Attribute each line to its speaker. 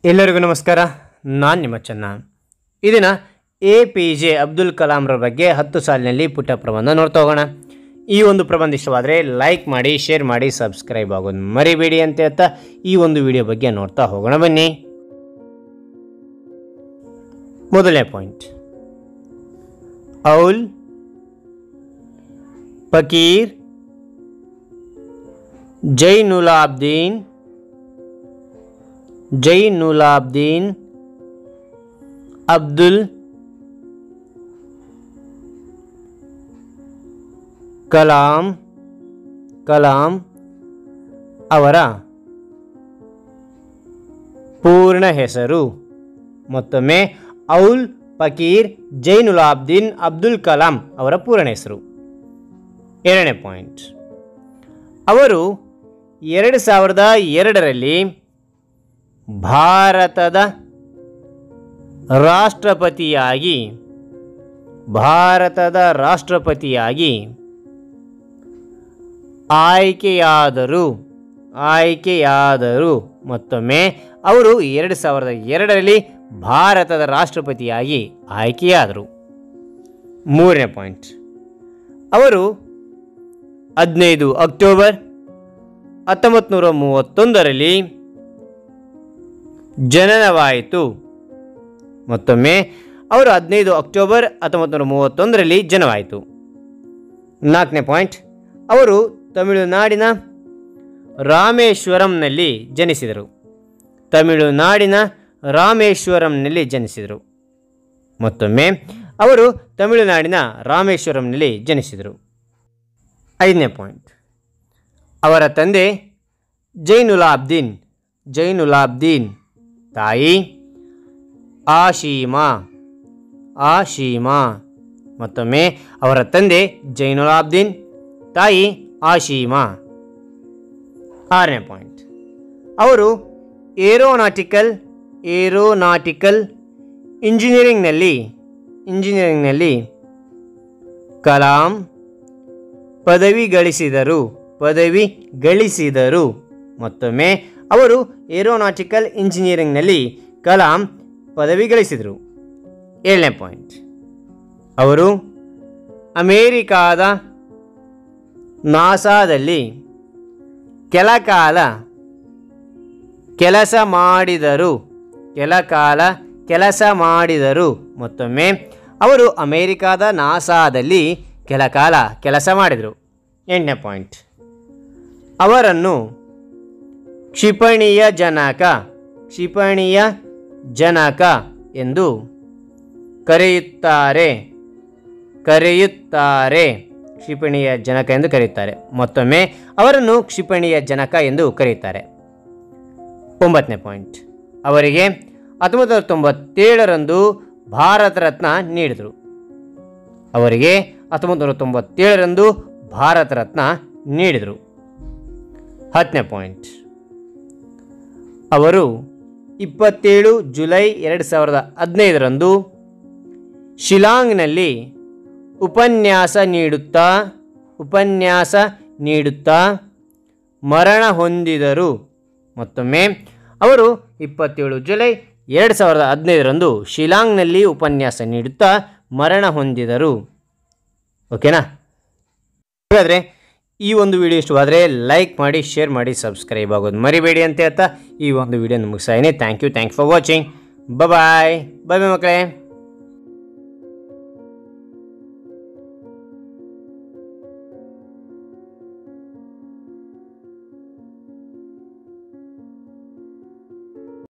Speaker 1: ಎಲ್ಲರಿಗೂ ನಮಸ್ಕಾರ ನಾನು ನಿಮ್ಮ ಚೆನ್ನ ಈ ದಿನ ಎ ಪಿ ಜೆ ಅಬ್ದುಲ್ ಕಲಾಂರ ಬಗ್ಗೆ ಹತ್ತು ಸಾಲಿನಲ್ಲಿ ಪುಟ್ಟ ಪ್ರಬಂಧ ನೋಡ್ತಾ ಹೋಗೋಣ ಈ ಒಂದು ಪ್ರಬಂಧ ಇಷ್ಟವಾದರೆ ಲೈಕ್ ಮಾಡಿ ಶೇರ್ ಮಾಡಿ ಸಬ್ಸ್ಕ್ರೈಬ್ ಆಗೋದು ಮರಿಬೇಡಿ ಅಂತ ಹೇಳ್ತಾ ಈ ಒಂದು ವಿಡಿಯೋ ಬಗ್ಗೆ ನೋಡ್ತಾ ಹೋಗೋಣ ಬನ್ನಿ ಮೊದಲನೇ ಪಾಯಿಂಟ್ ಔಲ್ ಫಕೀರ್ ಜೈನುಲಾಬ್ದೀನ್ ಜೈನುಲಾಬ್ದೀನ್ ಅಬ್ದುಲ್ ಕಲಾಂ ಕಲಾಂ ಅವರ ಪೂರ್ಣ ಹೆಸರು ಮತ್ತೊಮ್ಮೆ ಔಲ್ ಫಕೀರ್ ಜೈನುಲಾಬ್ದೀನ್ ಅಬ್ದುಲ್ ಕಲಾಂ ಅವರ ಪೂರ್ಣ ಹೆಸರು ಎರಡನೇ ಪಾಯಿಂಟ್ ಅವರು ಎರಡು ಸಾವಿರದ ಎರಡರಲ್ಲಿ ಭಾರತದ ರಾಷ್ಟ್ರಪತಿಯಾಗಿ ಭಾರತದ ರಾಷ್ಟ್ರಪತಿಯಾಗಿ ಆಯ್ಕೆಯಾದರು ಆಯ್ಕೆಯಾದರು ಮತ್ತೊಮ್ಮೆ ಅವರು ಎರಡು ಸಾವಿರದ ಎರಡರಲ್ಲಿ ಭಾರತದ ರಾಷ್ಟ್ರಪತಿಯಾಗಿ ಆಯ್ಕೆಯಾದರು ಮೂರನೇ ಪಾಯಿಂಟ್ ಅವರು ಹದಿನೈದು ಅಕ್ಟೋಬರ್ ಹತ್ತೊಂಬತ್ತು ನೂರ ಮೂವತ್ತೊಂದರಲ್ಲಿ ಜನನವಾಯಿತು ಮತ್ತೊಮ್ಮೆ ಅವರು ಹದಿನೈದು ಅಕ್ಟೋಬರ್ ಹತ್ತೊಂಬತ್ತು ನೂರ ಮೂವತ್ತೊಂದರಲ್ಲಿ ಜನವಾಯಿತು ನಾಲ್ಕನೇ ಪಾಯಿಂಟ್ ಅವರು ತಮಿಳುನಾಡಿನ ರಾಮೇಶ್ವರಂನಲ್ಲಿ ಜನಿಸಿದರು ತಮಿಳುನಾಡಿನ ರಾಮೇಶ್ವರಂನಲ್ಲಿ ಜನಿಸಿದರು ಮತ್ತೊಮ್ಮೆ ಅವರು ತಮಿಳುನಾಡಿನ ರಾಮೇಶ್ವರಂನಲ್ಲಿ ಜನಿಸಿದರು ಐದನೇ ಪಾಯಿಂಟ್ ಅವರ ತಂದೆ ಜೈನುಲಾಬ್ದೀನ್ ಜೈನುಲಾಬ್ದೀನ್ ತಾಯಿ ಆಶೀಮಾ ಆಶೀಮಾ ಮತ್ತೊಮ್ಮೆ ಅವರ ತಂದೆ ಜೈನುಲಾಬ್ದೀನ್ ತಾಯಿ ಆಶೀಮಾ ಆರನೇ ಪಾಯಿಂಟ್ ಅವರು ಏರೋನಾಟಿಕಲ್ ಏರೋನಾಟಿಕಲ್ ಇಂಜಿನಿಯರಿಂಗ್ನಲ್ಲಿ ಇಂಜಿನಿಯರಿಂಗ್ನಲ್ಲಿ ಕಲಾಂ ಪದವಿ ಗಳಿಸಿದರು ಪದವಿ ಗಳಿಸಿದರು ಮತ್ತೊಮ್ಮೆ ಅವರು ಏರೋನಾಟಿಕಲ್ ಇಂಜಿನಿಯರಿಂಗ್ನಲ್ಲಿ ಕಲಾಂ ಪದವಿ ಗಳಿಸಿದರು ಏಳನೇ ಪಾಯಿಂಟ್ ಅವರು ಅಮೇರಿಕಾದ ನಾಸಾದಲ್ಲಿ ಕೆಲ ಕಾಲ ಕೆಲಸ ಮಾಡಿದರು ಕೆಲ ಕಾಲ ಕೆಲಸ ಮಾಡಿದರು ಮತ್ತೊಮ್ಮೆ ಅವರು ಅಮೇರಿಕಾದ ನಾಸಾದಲ್ಲಿ ಕೆಲ ಕಾಲ ಕೆಲಸ ಮಾಡಿದರು ಎಂಟನೇ ಪಾಯಿಂಟ್ ಅವರನ್ನು ಕ್ಷಿಪಣಿಯ ಜನಕ ಕ್ಷಿಪಣಿಯ ಜನಕ ಎಂದು ಕರೆಯುತ್ತಾರೆ ಕರೆಯುತ್ತಾರೆ ಕ್ಷಿಪಣಿಯ ಜನಕ ಎಂದು ಕರೆಯುತ್ತಾರೆ ಮತ್ತೊಮ್ಮೆ ಅವರನ್ನು ಕ್ಷಿಪಣಿಯ ಜನಕ ಎಂದು ಕರೆಯುತ್ತಾರೆ ಒಂಬತ್ತನೇ ಪಾಯಿಂಟ್ ಅವರಿಗೆ ಹತ್ತೊಂಬತ್ತು ನೂರ ತೊಂಬತ್ತೇಳರಂದು ಭಾರತ ರತ್ನ ನೀಡಿದರು ಅವರಿಗೆ ಹತ್ತೊಂಬತ್ತು ನೂರ ತೊಂಬತ್ತೇಳರಂದು ಭಾರತ ರತ್ನ ನೀಡಿದರು ಹತ್ತನೇ ಪಾಯಿಂಟ್ ಅವರು ಇಪ್ಪತ್ತೇಳು ಜುಲೈ ಎರಡು ಸಾವಿರದ ಹದಿನೈದರಂದು ಶಿಲಾಂಗ್ನಲ್ಲಿ ಉಪನ್ಯಾಸ ನೀಡುತ್ತಾ ಉಪನ್ಯಾಸ ನೀಡುತ್ತಾ ಮರಣ ಹೊಂದಿದರು ಮತ್ತೊಮ್ಮೆ ಅವರು ಇಪ್ಪತ್ತೇಳು ಜುಲೈ ಎರಡು ಸಾವಿರದ ಹದಿನೈದರಂದು ಶಿಲಾಂಗ್ನಲ್ಲಿ ಉಪನ್ಯಾಸ ನೀಡುತ್ತಾ ಮರಣ ಹೊಂದಿದರು ಓಕೆನಾ ಹಾಗಾದರೆ ಈ ಒಂದು ವಿಡಿಯೋ ಇಷ್ಟವಾದರೆ ಲೈಕ್ ಮಾಡಿ ಶೇರ್ ಮಾಡಿ ಸಬ್ಸ್ಕ್ರೈಬ್ ಆಗೋದು ಮರಿಬೇಡಿ ಅಂತ ಹೇಳ್ತಾ ಈ ಒಂದು ವಿಡಿಯೋ ಮುಗಿಸಾಯಿನಿ thank you thank for watching bye bye bye ಮಕ್ಕಳೇ